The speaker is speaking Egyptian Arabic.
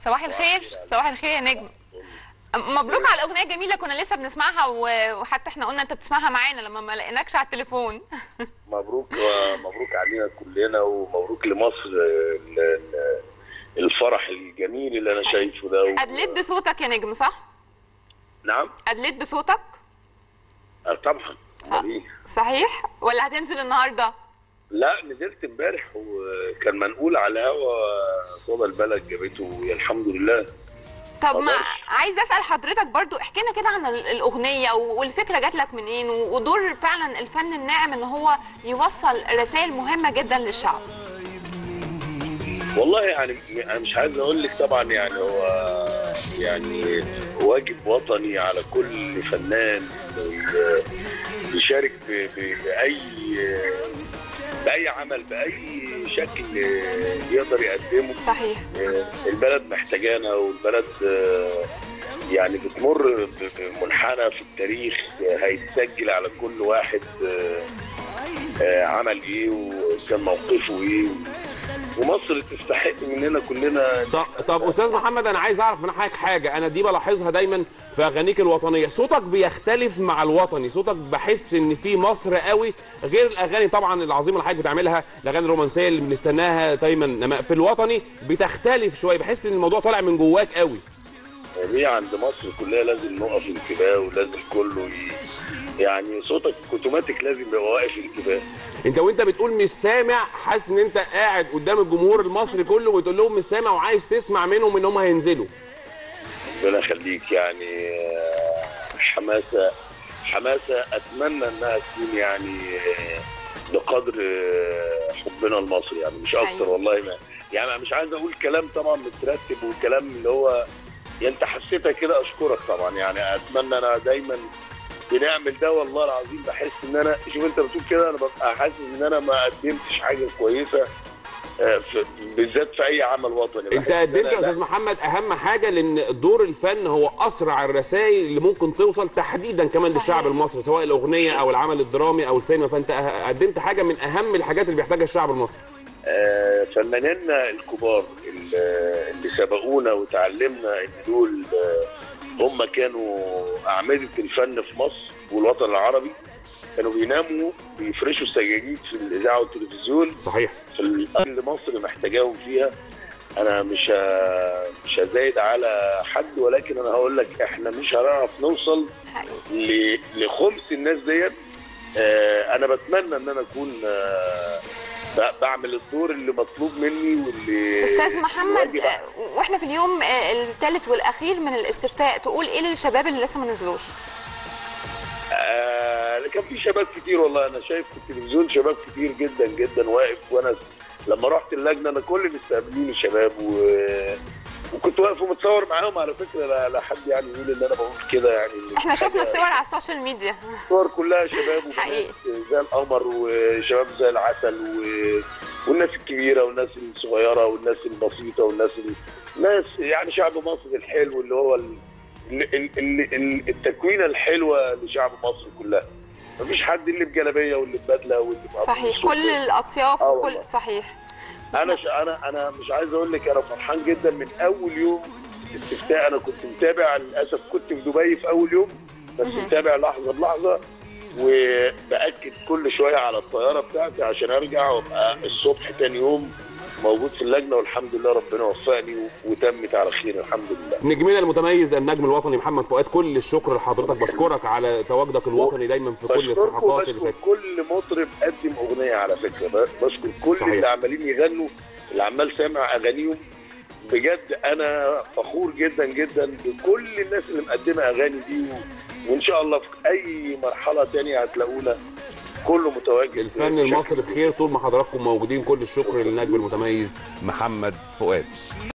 صباح الخير صباح الخير يا نجم مبروك على الاغنيه الجميله كنا لسه بنسمعها و- وحتى احنا قلنا انت بتسمعها معانا لما ما لقيناكش على التليفون مبروك مبروك علينا كلنا ومبروك لمصر ال- ال- الفرح الجميل اللي انا شايفه ده و... ادليت بصوتك يا نجم صح نعم ادليت بصوتك آه، طبعا أمال إيه؟ صحيح ولا هتنزل النهارده لا نزلت امبارح وكان منقول على الهوا صدى البلد جابته الحمد لله طب ما اتفضل. عايز اسال حضرتك برضو احكي لنا كده عن ال- الاغنيه و- والفكره جات لك منين و- ودور فعلا الفن الناعم ان هو يوصل رسائل مهمه جدا للشعب والله يعني انا مش عايز اقول لك طبعا يعني هو يعني واجب وطني على كل فنان يشارك ب- ب- باي باي عمل باي شكل يقدر يقدمه صحيح البلد محتاجانا والبلد يعني بتمر بمنحنى في التاريخ هيتسجل على كل واحد عمل ايه وكان موقفه ايه ومصر تستحق مننا كلنا طب, طب استاذ محمد انا عايز اعرف من حضرتك حاجه انا دي بلاحظها دايما في اغانيك الوطنيه صوتك بيختلف مع الوطني صوتك بحس ان في مصر قوي غير الاغاني طبعا العظيمه اللي حضرتك بتعملها الاغاني الرومانسيه اللي بنستناها دايما انما في الوطني بتختلف شويه بحس ان الموضوع طالع من جواك قوي دي عند مصر كلها لازم نقف انتباه ولازم كله ي... يعني صوتك اوتوماتيك لازم يبقى واقف انتباه انت وانت بتقول مش سامع حاسس ان انت قاعد قدام الجمهور المصري كله وتقول لهم مش سامع وعايز تسمع منهم ان هم هينزلوا ربنا يخليك يعني آه، حماسه حماسه اتمنى انها تكون يعني آه، بقدر آه، حبنا لمصر يعني مش اكتر أيوة. والله ما يعني أنا مش عايز اقول كلام طبعا مترتب وكلام اللي هو يعني انت حسيتها كده اشكرك طبعا يعني اتمنى انا دايما بنعمل ده والله العظيم بحس ان انا شوف انت بتقول كده انا ببقى حاسس ان انا ما قدمتش حاجه كويسه آه، في- بالذات في اي عمل وطني انت بحس إن قدمت أنا يا لا، استاذ محمد اهم حاجه لان دور الفن هو اسرع الرسائل اللي ممكن توصل تحديدا كمان صحيح. للشعب المصري سواء الاغنيه او العمل الدرامي او السينما فانت أه- قدمت حاجه من اهم الحاجات اللي بيحتاجها الشعب المصري آه، فنانينا الكبار اللي اللي سبقونا وتعلمنا ان دول آه، هم كانوا اعمده الفن في مصر والوطن العربي كانوا بيناموا بيفرشوا السجاجيد في الاذاعه والتلفزيون صحيح في الارض اللي مصر محتاجاهم فيها انا مش ه- مش هزايد على حد ولكن انا هقول لك احنا مش هنعرف نوصل حقيقي ل- لخمس الناس ديت آه، انا بتمنى ان انا اكون آه، ب- بعمل الدور اللي مطلوب مني واللي استاذ محمد واجب آه، واحنا في اليوم الثالث والاخير من الاستفتاء تقول ايه للشباب اللي لسه ما نزلوش آه كان في شباب كتير والله انا شايف في التلفزيون شباب كتير جدا جدا واقف وانا لما رحت اللجنه انا كل اللي استقبلوني شباب و... وكنت واقف ومتصور معاهم على فكره لا, لا حد يعني يقول ان انا بقول كده يعني إن احنا شفنا حاجة- الصور على السوشيال ميديا الصور كلها شباب وبنات حقيقي. زي القمر وشباب زي العسل و... والناس الكبيره والناس الصغيره والناس البسيطه والناس ال... ناس يعني شعب مصر الحلو اللي هو ال... ال... ال... ال... ال- التكوينه الحلوه لشعب مصر كلها مفيش حد اللي بجلابيه واللي ببدله واللي بقميص صحيح واللي- كل الاطياف آه وكل والله. صحيح انا ش... انا انا مش عايز اقول لك انا فرحان جدا من اول يوم استفتاء انا كنت متابع للاسف كنت في دبي في اول يوم بس متابع لحظه بلحظه وباكد كل شويه على الطياره بتاعتي عشان ارجع وابقى الصبح تاني يوم موجود في اللجنه والحمد لله ربنا وفقني و- وتمت على خير الحمد لله نجمنا المتميز النجم الوطني محمد فؤاد كل الشكر لحضرتك بشكرك على تواجدك الوطني دايما في كل بشكركم الصفحات اللي وبشكر فاتت كل مطرب قدم اغنيه على فكره ب- بشكر كل صحيح. اللي عمالين يغنوا اللي عمال سامع اغانيهم بجد انا فخور جدا جدا بكل الناس اللي مقدمه اغاني دي و... وان شاء الله في اي مرحله تانية هتلاقونا كله متواجد الفن بشكل المصري بخير طول ما حضراتكم موجودين كل الشكر للنجم المتميز محمد فؤاد